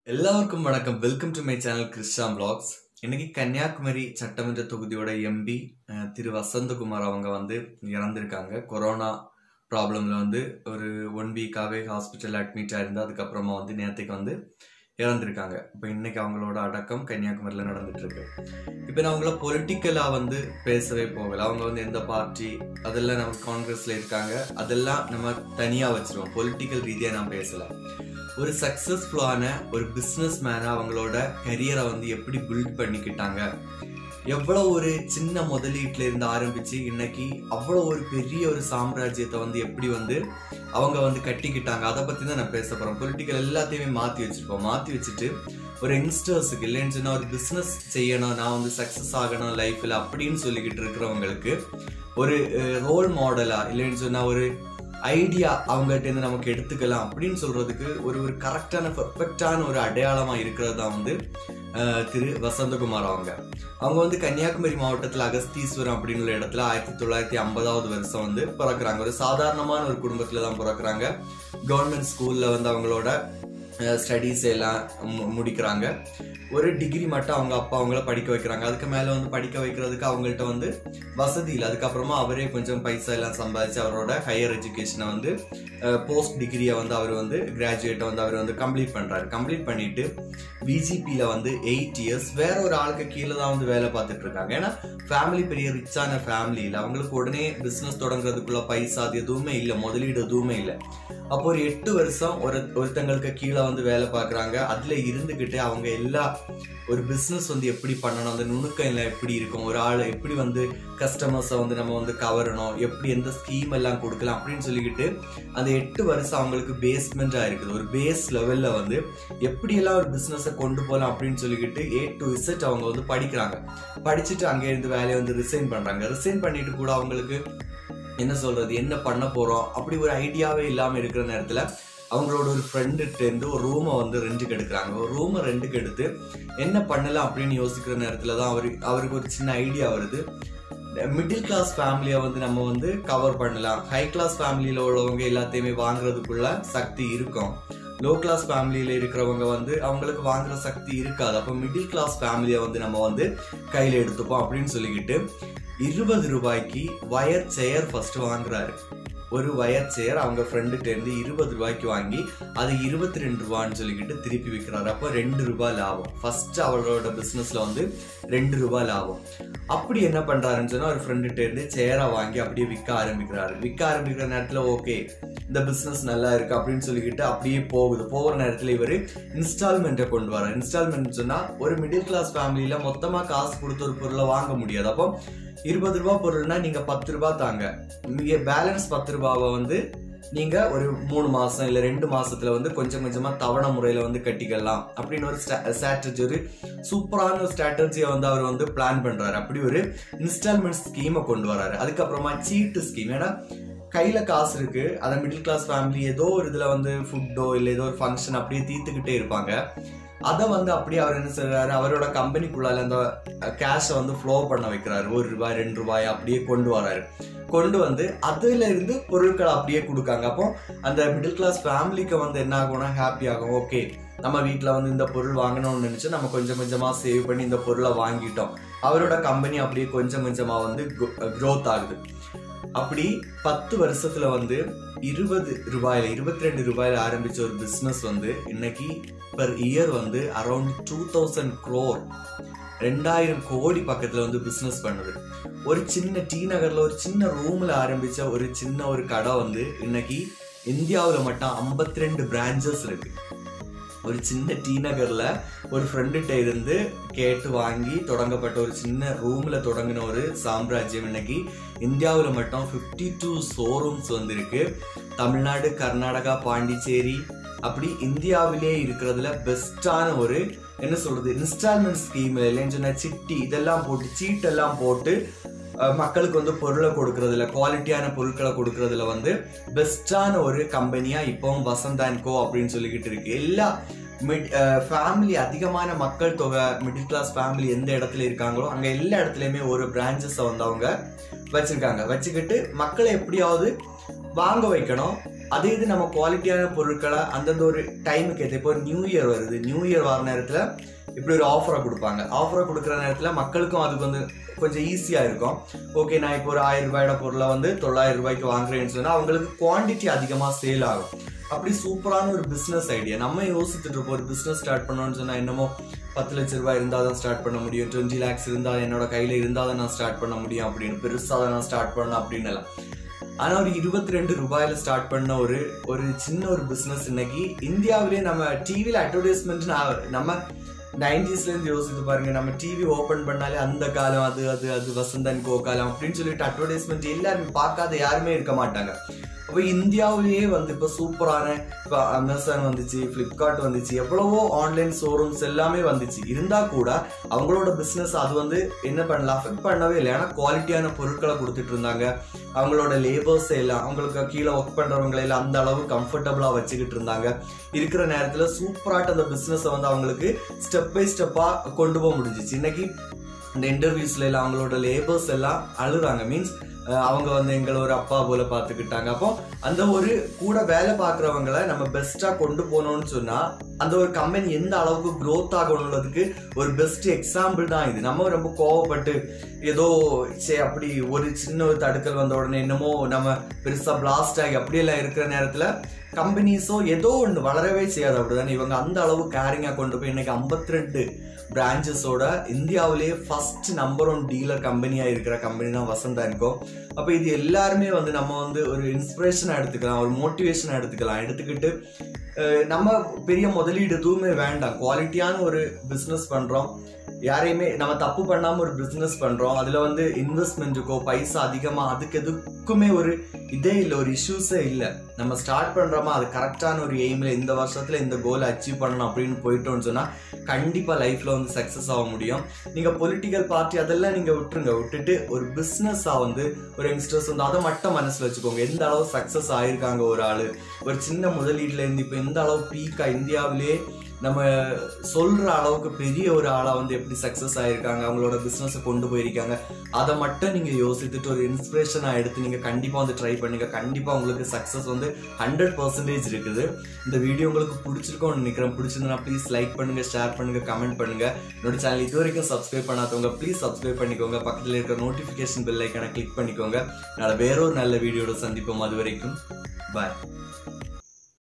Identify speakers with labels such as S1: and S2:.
S1: எல்லாருக்கும் வணக்கம் welcome to my channel கிறிஸ்டாம் vlogs இன்னைக்கு கன்னியாகுமரி சட்டமன்ற தொகுதியோட எம்பி திரு வசந்தகுமார் அவங்க வந்து இறந்திருக்காங்க கொரோனா ப்ராப்ளம்ல வந்து ஒரு ஒன் வீக்காவே ஹாஸ்பிட்டல் அட்மிட் ஆயிருந்து அதுக்கப்புறமா வந்து நேற்றுக்கு வந்து இறந்திருக்காங்க இப்போ இன்னைக்கு அவங்களோட அடக்கம் கன்னியாகுமரியில் நடந்துட்டு இருக்கு இப்போ நான் அவங்கள பொலிட்டிக்கலாக வந்து பேசவே போகல அவங்க வந்து எந்த பார்ட்டி அதெல்லாம் நம்ம காங்கிரஸ்ல இருக்காங்க அதெல்லாம் நம்ம தனியாக வச்சிருவோம் பொலிட்டிக்கல் ரீதியாக நான் பேசல ஒரு சக்சஸ்ஃபுல்லான ஒரு பிஸ்னஸ் மேனாக அவங்களோட கரியரை வந்து எப்படி பில்ட் பண்ணிக்கிட்டாங்க எவ்வளோ ஒரு சின்ன முதலீட்டுல இருந்து ஆரம்பிச்சு இன்னைக்கு அவ்வளோ ஒரு பெரிய ஒரு சாம்ராஜ்யத்தை வந்து எப்படி வந்து அவங்க வந்து கட்டிக்கிட்டாங்க அதை பற்றி தான் நான் பேச போகிறேன் பொலிட்டிக்கல் எல்லாத்தையுமே மாற்றி வச்சிருப்போம் மாற்றி வச்சுட்டு ஒரு யங்ஸ்டர்ஸுக்கு இல்லைன்னு சொன்னால் ஒரு பிஸ்னஸ் செய்யணும் நான் வந்து சக்ஸஸ் ஆகணும் லைஃப்பில் அப்படின்னு சொல்லிக்கிட்டு இருக்கிறவங்களுக்கு ஒரு ரோல் மாடலா இல்லைன்னு சொன்னால் ஒரு ஐடியா அவங்ககிட்ட இருந்து நமக்கு எடுத்துக்கலாம் அப்படின்னு சொல்றதுக்கு ஒரு ஒரு கரெக்டான பெர்ஃபெக்டான ஒரு அடையாளமா இருக்கிறது தான் வந்து அஹ், திரு வசந்தகுமார் அவங்க அவங்க வந்து கன்னியாகுமரி மாவட்டத்தில் அகஸ்தீஸ்வரம் அப்படின்னு உள்ள இடத்துல ஆயிரத்தி தொள்ளாயிரத்தி ஐம்பதாவது வருஷம் வந்து பிறக்கிறாங்க ஒரு சாதாரணமான ஒரு குடும்பத்துல தான் பிறக்கிறாங்க கவர்மெண்ட் ஸ்கூல்ல வந்து அவங்களோட ஸ்டடீஸ் எல்லாம் மு- முடிக்கிறாங்க ஒரு டிகிரி மட்டும் அவங்க அப்பா அவங்கள படிக்க வைக்கிறாங்க அதுக்கு மேல வந்து படிக்க வைக்கிறதுக்கு அவங்கள்ட்ட வந்து வசதி இல்லை அதுக்கப்புறமா அவரே கொஞ்சம் பைசா எல்லாம் சம்பாதிச்சு அவரோட ஹையர் எஜுகேஷனை வந்து போஸ்ட் டிகிரியை வந்து அவர் வந்து கிராஜுவேட்டை வந்து அவர் வந்து கம்ப்ளீட் பண்றாரு கம்ப்ளீட் பண்ணிட்டு பிஜிபியில் வந்து எயிட் இயர்ஸ் வேற ஒரு ஆளுக்கு கீழே தான் வந்து வேலை பார்த்துட்டு இருக்காங்க ஏன்னா ஃபேமிலி பெரிய ரிச்சான ஃபேமிலி இல்லை அவங்களுக்கு உடனே பிஸ்னஸ் தொடங்குறதுக்குள்ள பைசா அது எதுவுமே இல்லை முதலீடு எதுவுமே இல்லை அப்போ ஒரு எட்டு வருஷம் ஒரு ஒருத்தங்களுக்கு கீழே வந்து வேலை பார்க்குறாங்க அதில் இருந்துக்கிட்டு அவங்க எல்லா ஒரு பிஸ்னஸ் வந்து எப்படி பண்ணணும் அந்த நுணுக்கம் எல்லாம் எப்படி இருக்கும் ஒரு ஆள் எப்படி வந்து கஸ்டமர்ஸை வந்து நம்ம வந்து கவரணும் எப்படி எந்த ஸ்கீம் எல்லாம் கொடுக்கலாம் அப்படின்னு சொல்லிக்கிட்டு அந்த எட்டு வருஷம் அவங்களுக்கு பேஸ்மெண்ட்டாக இருக்குது ஒரு பேஸ் லெவலில் வந்து எப்படியெல்லாம் ஒரு பிஸ்னஸை கொண்டு போகலாம் அப்படின்னு சொல்லிக்கிட்டு ஏ டு இசட் அவங்க வந்து படிக்கிறாங்க படிச்சுட்டு அங்கே இருந்து வேலையை வந்து ரிசைன் பண்ணுறாங்க ரிசைன் பண்ணிட்டு கூட அவங்களுக்கு என்ன சொல்றது என்ன பண்ண போறோம் அப்படி ஒரு ஐடியாவே இல்லாம இருக்கிற நேரத்துல அவங்களோட ஒரு ஃப்ரெண்டுகிட்ட இருந்து ஒரு ரூமை வந்து ரெண்டுக்கு எடுக்கிறாங்க ஒரு ரூமை ரெண்டுக்கு எடுத்து என்ன பண்ணலாம் அப்படின்னு யோசிக்கிற நேரத்துல தான் அவரு அவருக்கு ஒரு சின்ன ஐடியா வருது மிடில் கிளாஸ் ஃபேமிலியை வந்து நம்ம வந்து கவர் பண்ணலாம் ஹை கிளாஸ் ஃபேமிலியில் உள்ளவங்க எல்லாத்தையுமே வாங்குறதுக்குள்ள சக்தி இருக்கும் லோ கிளாஸ் ஃபேமிலியில் இருக்கிறவங்க வந்து அவங்களுக்கு வாங்குற சக்தி இருக்காது அப்போ மிடில் கிளாஸ் ஃபேமிலியை வந்து நம்ம வந்து கையில் எடுத்துப்போம் அப்படின்னு சொல்லிக்கிட்டு இருபது ரூபாய்க்கு வயர் சேர் ஃபர்ஸ்ட் வாங்குறாரு ஒரு வயர் சேர் அவங்க ஃப்ரெண்டுகிட்ட இருந்து இருபது ரூபாய்க்கு வாங்கி அது இருபத்தி ரெண்டு ரூபான்னு சொல்லிக்கிட்டு திருப்பி விற்கிறாரு அப்போ ரெண்டு ரூபாய் லாபம் ஃபர்ஸ்ட் அவளோட பிஸ்னஸ்ல வந்து ரெண்டு ரூபாய் லாபம் அப்படி என்ன பண்றாருன்னு சொன்னா ஒரு ஃப்ரெண்டுகிட்ட இருந்து சேரை வாங்கி அப்படியே விற்க ஆரம்பிக்கிறாரு விற்க ஆரம்பிக்கிற நேரத்துல ஓகே இந்த பிசினஸ் நல்லா இருக்கு அப்படின்னு சொல்லிக்கிட்டு அப்படியே போகுது போகிற நேரத்துல இவர் இன்ஸ்டால்மெண்ட்டை கொண்டு வர இன்ஸ்டால்மெண்ட் சொன்னா ஒரு மிடில் கிளாஸ் ஃபேமிலியில மொத்தமா காசு கொடுத்து ஒரு பொருளை வாங்க முடியாது அப்போ இருபது ரூபாய் பொருள்னா நீங்க பத்து ரூபாய் தாங்க நீங்க பேலன்ஸ் பத்து ரூபாவை வந்து நீங்க ஒரு மூணு மாசம் இல்ல ரெண்டு மாசத்துல வந்து கொஞ்சம் கொஞ்சமா தவணை முறையில வந்து கட்டிக்கலாம் அப்படின்னு ஒரு ஸ்ட்ராட்டஜி ஒரு சூப்பரான ஒரு ஸ்ட்ராட்டஜியை வந்து அவர் வந்து பிளான் பண்றாரு அப்படி ஒரு இன்ஸ்டால்மெண்ட் ஸ்கீமை கொண்டு வராரு அதுக்கப்புறமா சீட்டு ஸ்கீம் ஏன்னா கையில காசு இருக்கு அதை மிடில் கிளாஸ் ஃபேமிலி ஏதோ ஒரு இதுல வந்து ஃபுட்டோ இல்ல ஏதோ ஒரு ஃபங்க்ஷன் அப்படியே தீர்த்துக்கிட்டே இருப்பாங்க அதை வந்து அப்படியே அவர் என்ன செய்றாரு அவரோட கம்பெனிக்குள்ளால அந்த கேஷை வந்து ஃப்ளோ பண்ண வைக்கிறாரு ஒரு ரூபாய் ரெண்டு ரூபாய் அப்படியே கொண்டு வராரு கொண்டு வந்து அதுல இருந்து பொருட்களை அப்படியே கொடுக்காங்க அப்போ அந்த மிடில் கிளாஸ் ஃபேமிலிக்கு வந்து என்ன ஆகும்னா ஹாப்பி ஆகும் ஓகே நம்ம வீட்டில் வந்து இந்த பொருள் வாங்கணும்னு நினைச்சு நம்ம கொஞ்சம் கொஞ்சமா சேவ் பண்ணி இந்த பொருளை வாங்கிட்டோம் அவரோட கம்பெனி அப்படியே கொஞ்சம் கொஞ்சமா வந்து க்ரோத் ஆகுது அப்படி பத்து வருஷத்துல வந்து இருபது ரூபாயில இருபத்தி ரெண்டு ரூபாயில ஆரம்பிச்ச ஒரு பிசினஸ் வந்து இன்னைக்கு பர் இயர் வந்து அரௌண்ட் டூ தௌசண்ட் க்ரோர் ரெண்டாயிரம் கோடி பக்கத்துல வந்து பிசினஸ் பண்ணுது ஒரு சின்ன டி நகர்ல ஒரு சின்ன ரூம்ல ஆரம்பிச்ச ஒரு சின்ன ஒரு கடை வந்து இன்னைக்கு இந்தியாவுல மட்டும் 52 ரெண்டு பிரான்ச்சஸ் இருக்கு ஒரு சின்ன டி நகர்ல ஒரு ஃப்ரெண்டுகிட்ட இருந்து கேட்டு வாங்கி தொடங்கப்பட்ட ஒரு சின்ன ரூம்ல தொடங்கின ஒரு சாம்ராஜ்யம் இன்னைக்கு இந்தியாவில் மட்டும் 52 டூ ஷோரூம்ஸ் வந்திருக்கு தமிழ்நாடு கர்நாடகா பாண்டிச்சேரி அப்படி இந்தியாவிலே இருக்கிறதுல பெஸ்டான ஒரு என்ன சொல்றது இன்ஸ்டால்மெண்ட் ஸ்கீம் இல்லைன்னு சொன்ன சிட்டி இதெல்லாம் போட்டு சீட் எல்லாம் போட்டு அஹ், மக்களுக்கு வந்து பொருளை கொடுக்கறதுல குவாலிட்டியான பொருட்களை கொடுக்கறதுல வந்து பெஸ்டான ஒரு கம்பெனியா இப்போவும் வசந்த் அண்ட் கோ அப்படின்னு சொல்லிக்கிட்டு இருக்கு எல்லா மிட் ஃபேமிலி அதிகமான மக்கள் தொகை மிடில் கிளாஸ் ஃபேமிலி எந்த இடத்துல இருக்காங்களோ அங்க எல்லா இடத்துலயுமே ஒரு பிரான்ச்சஸை வந்து அவங்க வச்சிருக்காங்க வச்சுக்கிட்டு மக்களை எப்படியாவது வாங்க வைக்கணும் அதே இது நம்ம குவாலிட்டியான பொருட்களை அந்தந்த ஒரு டைமுக்கு ஏற்ற இப்போ நியூ இயர் வருது நியூ இயர் வர நேரத்தில் இப்படி ஒரு ஆஃபரை கொடுப்பாங்க ஆஃபரை கொடுக்குற நேரத்தில் மக்களுக்கும் அதுக்கு வந்து கொஞ்சம் ஈஸியாக இருக்கும் ஓகே நான் இப்போ ஒரு ஆயிரம் ரூபாயோட பொருளை வந்து தொள்ளாயிரம் ரூபாய்க்கு வாங்குறேன்னு சொன்னால் அவங்களுக்கு குவாண்டிட்டி அதிகமாக சேல் ஆகும் அப்படி சூப்பரான ஒரு பிஸ்னஸ் ஐடியா நம்ம யோசிச்சுட்டு இருப்போம் ஒரு பிஸ்னஸ் ஸ்டார்ட் பண்ணோம்னு சொன்னால் என்னமோ பத்து லட்ச ரூபாய் இருந்தால் தான் ஸ்டார்ட் பண்ண முடியும் டுவெண்ட்டி லேக்ஸ் இருந்தால் என்னோட கையில் இருந்தால் தான் நான் ஸ்டார்ட் பண்ண முடியும் அப்படின்னு பெருசாக தான் நான் ஸ்டார்ட் பண்ணணும் அப்படின்னு எல்லாம் ஆனால் ஒரு இருபத்தி ரெண்டு ரூபாயில ஸ்டார்ட் பண்ண ஒரு ஒரு சின்ன ஒரு பிஸ்னஸ் இன்னைக்கு இந்தியாவிலேயே நம்ம டிவியில் அட்வர்டைஸ்மெண்ட் நம்ம நைன்டிஸ்லேருந்து யோசித்து பாருங்க நம்ம டிவி ஓப்பன் பண்ணாலே அந்த காலம் அது அது அது வசந்தன் கோ காலம் அப்படின்னு சொல்லிட்டு அட்வர்டைஸ்மெண்ட் எல்லாருமே பார்க்காத யாருமே இருக்க மாட்டாங்க அப்போ இந்தியாவிலேயே வந்து இப்போ சூப்பரான இப்போ அமேசான் வந்துச்சு ஃப்ளிப்கார்ட் வந்துச்சு எவ்வளவோ ஆன்லைன் ஷோரூம்ஸ் எல்லாமே வந்துச்சு இருந்தால் கூட அவங்களோட பிஸ்னஸ் அது வந்து என்ன பண்ணல அஃபெக்ட் பண்ணவே இல்லை ஏன்னா குவாலிட்டியான பொருட்களை கொடுத்துட்டு இருந்தாங்க அவங்களோட லேபர்ஸ் எல்லாம் அவங்களுக்கு கீழே ஒர்க் பண்ணுறவங்களை எல்லாம் அந்த அளவு கம்ஃபர்டபுளாக வச்சுக்கிட்டு இருந்தாங்க இருக்கிற நேரத்தில் சூப்பராட்டு அந்த பிஸ்னஸை வந்து அவங்களுக்கு ஸ்டெப் பை ஸ்டெப்பாக கொண்டு போக முடிஞ்சிச்சு இன்னைக்கு இந்த இன்டர்வியூஸ்ல எல்லாம் அவங்களோட லேபர்ஸ் எல்லாம் அழுறாங்க மீன்ஸ் அவங்க வந்து எங்களை ஒரு அப்பா போல பார்த்துக்கிட்டாங்க அப்போ அந்த ஒரு கூட வேலை பார்க்குறவங்கள நம்ம பெஸ்ட்டாக கொண்டு போனோம்னு சொன்னால் அந்த ஒரு கம்பெனி எந்த அளவுக்கு க்ரோத் ஆகணுன்றதுக்கு ஒரு பெஸ்ட் எக்ஸாம்பிள் தான் இது நம்ம ரொம்ப கோவப்பட்டு ஏதோ சே அப்படி ஒரு சின்ன ஒரு தடுக்கல் வந்த உடனே என்னமோ நம்ம பெருசாக பிளாஸ்ட் ஆகி அப்படியெல்லாம் இருக்கிற நேரத்தில் கம்பெனிஸோ ஏதோ ஒன்று வளரவே செய்யாது அப்படிதானே இவங்க அந்த அளவு கேரிங்காக கொண்டு போய் இன்னைக்கு ஐம்பத்தி ரெண்டு பிரான்ச்சஸோட இந்தியாவிலேயே ஃபர்ஸ்ட் நம்பர் ஒன் டீலர் கம்பெனியாக இருக்கிற கம்பெனி தான் வசந்தா இருக்கும் அப்போ இது எல்லாருமே வந்து நம்ம வந்து ஒரு இன்ஸ்பிரேஷனாக எடுத்துக்கலாம் ஒரு மோட்டிவேஷனாக எடுத்துக்கலாம் எடுத்துக்கிட்டு நம்ம பெரிய முதலீடு எதுவுமே வேண்டாம் குவாலிட்டியான ஒரு பிஸ்னஸ் பண்ணுறோம் யாரையுமே நம்ம தப்பு பண்ணாமல் ஒரு பிஸ்னஸ் பண்ணுறோம் அதில் வந்து இன்வெஸ்ட்மெண்ட்டுக்கோ பைசா அதிகமாக அதுக்கு எதுக்குமே ஒரு இதே இல்லை ஒரு இஷ்யூஸே இல்லை நம்ம ஸ்டார்ட் பண்ணுறோமா அது கரெக்டான ஒரு எய்மில் இந்த வருஷத்தில் இந்த கோலை அச்சீவ் பண்ணணும் அப்படின்னு போயிட்டோம்னு சொன்னால் கண்டிப்பாக லைஃப்பில் வந்து சக்ஸஸ் ஆக முடியும் நீங்கள் பொலிட்டிக்கல் பார்ட்டி அதெல்லாம் நீங்கள் விட்டுருங்க விட்டுட்டு ஒரு பிஸ்னஸாக வந்து ஒரு யங்ஸ்டர்ஸ் வந்து அதை மட்டும் மனசில் வச்சுக்கோங்க எந்த அளவு சக்ஸஸ் ஆயிருக்காங்க ஒரு ஆள் ஒரு சின்ன முதலீடுலேருந்து இப்போ எந்த அளவு பீக்காக இந்தியாவிலேயே நம்ம சொல்ற அளவுக்கு பெரிய ஒரு ஆளா வந்து எப்படி சக்சஸ் ஆயிருக்காங்க அவங்களோட பிசினஸை கொண்டு போயிருக்காங்க அதை மட்டும் நீங்க யோசித்துட்டு ஒரு இன்ஸ்பிரேஷனா எடுத்து நீங்க கண்டிப்பா வந்து ட்ரை பண்ணுங்க கண்டிப்பா உங்களுக்கு சக்சஸ் வந்து ஹண்ட்ரட் பர்சன்டேஜ் இருக்குது இந்த வீடியோ உங்களுக்கு பிடிச்சிருக்கோம்னு நினைக்கிறேன் பிடிச்சிருந்தா ப்ளீஸ் லைக் பண்ணுங்க ஷேர் பண்ணுங்க கமெண்ட் பண்ணுங்க என்னோட சேனல் இது வரைக்கும் சப்ஸ்கிரைப் பண்ணாதவங்க ப்ளீஸ் சப்ஸ்கிரைப் பண்ணிக்கோங்க பக்கத்தில் இருக்கிற நோட்டிஃபிகேஷன் பெல் ஐக்கான கிளிக் பண்ணிக்கோங்க நான் வேறொரு நல்ல வீடியோட சந்திப்போம் அது வரைக்கும் பாய்